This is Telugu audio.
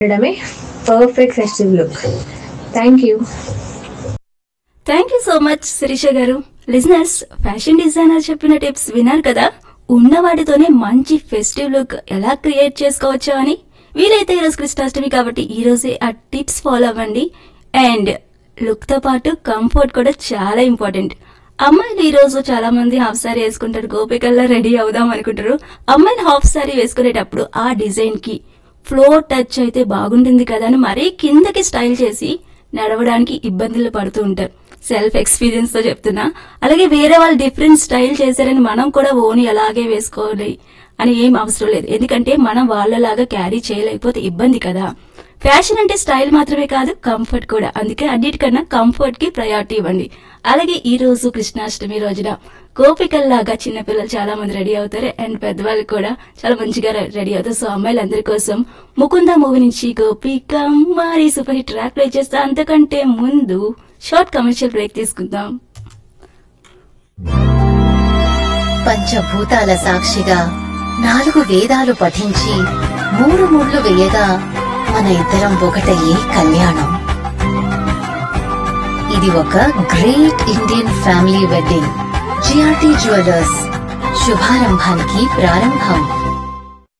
ఉండడమే perfect festive look thank you thank you so much Sirisha garu listeners fashion designer చెప్పిన టిప్స్ విన్నారు కదా ఉన్న వాటితోనే మంచి ఫెస్టివ్ లుక్ ఎలా క్రియేట్ చేసుకోవచ్చో అని వీలైతే ఈరోజు కృష్ణాష్టమి కాబట్టి ఈ రోజే ఆ టిప్స్ ఫాలో అవ్వండి అండ్ లుక్ తో పాటు కంఫర్ట్ కూడా చాలా ఇంపార్టెంట్ అమ్మాయిలు ఈ రోజు చాలా మంది హాఫ్ సారీ వేసుకుంటారు గోపికల్లా రెడీ అవుదాం అనుకుంటారు అమ్మాయిని హాఫ్ సారీ వేసుకునేటప్పుడు ఆ డిజైన్ కి ఫ్లోర్ టచ్ అయితే బాగుంటుంది కదా అని మరీ కిందకి స్టైల్ చేసి నడవడానికి ఇబ్బందులు పడుతూ ఉంటారు సెల్ఫ్ ఎక్స్పీరియన్స్ తో చెప్తున్నా అలాగే వేరే వాళ్ళు డిఫరెంట్ స్టైల్ చేశారని మనం కూడా ఓని అలాగే వేసుకోవాలి అని ఏం అవసరం లేదు ఎందుకంటే మనం వాళ్ళలాగా క్యారీ చేయలేకపోతే ఇబ్బంది కదా ఫ్యాషన్ అంటే స్టైల్ మాత్రమే కాదు కంఫర్ట్ కూడా అందుకే అన్నిటికన్నా కంఫర్ట్ కి ప్రయారిటీ ఇవ్వండి అలాగే ఈ రోజు కృష్ణాష్టమి రోజున గోపికల్లాగా చిన్నపిల్లలు చాలా మంది రెడీ అవుతారు అండ్ పెద్దవాళ్ళు కూడా చాలా మంచిగా రె- రెడీ అవుతారు సో అమ్మాయిలందరి కోసం ముకుంద మూవీ నుంచి గోపిక మరి సూపర్ హిట్ ట్రాక్ ప్లే చేస్తా అంతకంటే ముందు షార్ట్ కమర్షియల్ బ్రేక్ తీసుకుందాం పంచభూతాల సాక్షిగా నాలుగు వేదాలు పఠించి మూడు ముళ్ళు వేయగా మన ఇద్దరం ఒకటయ్యే కళ్యాణం ఇది ఒక great Indian family wedding GRT jewellers శుభారంభానికి ప్రారంభం